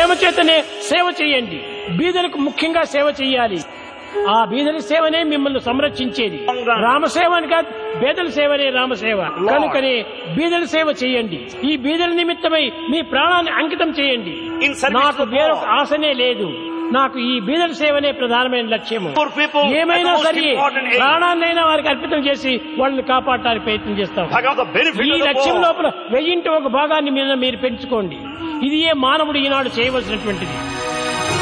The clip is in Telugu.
ప్రేమ చేతనే సేవ చేయండి బీదలకు ముఖ్యంగా సేవ చేయాలి ఆ బీదల సేవనే మిమ్మల్ని సంరక్షించేది రామసేవ అని కాదు బీదల సేవనే రామసేవ కనుకనే బీదల సేవ చేయండి ఈ బీదల నిమిత్తమై మీ ప్రాణాన్ని అంకితం చేయండి In service నాకు to వేరొక God. ఆశనే లేదు నాకు ఈ బీదల సేవనే ప్రధానమైన లక్ష్యము Poor people, ఏమైనా that's the most సరే important aim. ప్రాణాన్నైనా వారికి అర్పితం చేసి వాళ్ళని కాపాడటానికి ప్రయత్నం చేస్తాం Bhagavan, the benefit ఈ of the లక్ష్యం poor. లోపల వెయ్యింటి ఒక భాగాన్ని మీద మీరు పెంచుకోండి ఇది ఏ మానవుడు ఈనాడు చేయవలసినటువంటిది